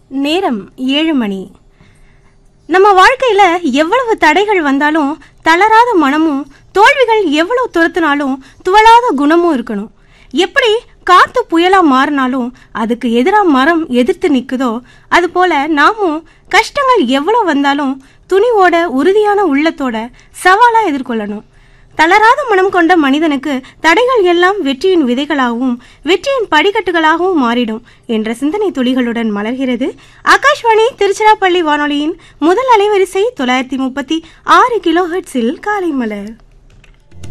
நேரம் ஏழு மணி நம்ம வாழ்க்கையில எவ்வளவு தடைகள் வந்தாலும் தளராத மனமும் தோல்விகள் எவ்வளவு துரத்தினாலும் துவளாத குணமும் இருக்கணும் எப்படி காத்து புயலா மாறினாலும் அதுக்கு எதிரா மரம் எதிர்த்து நிக்குதோ அது போல நாமும் கஷ்டங்கள் எவ்வளவு வந்தாலும் துணிவோட உறுதியான உள்ளத்தோட சவாலா எதிர்கொள்ளணும் தளராத மனம் கொண்ட மனிதனுக்கு தடைகள் எல்லாம் வெற்றியின் விதைகளாகவும் வெற்றியின் படிக்கட்டுகளாகவும் மாறிடும் என்ற சிந்தனை துளிகளுடன் மலர்கிறது ஆகாஷ்வாணி திருச்சிராப்பள்ளி வானொலியின் முதல் அலைவரிசை தொள்ளாயிரத்தி முப்பத்தி ஆறு கிலோ ஹெர்ட்ஸில் காலை மலர்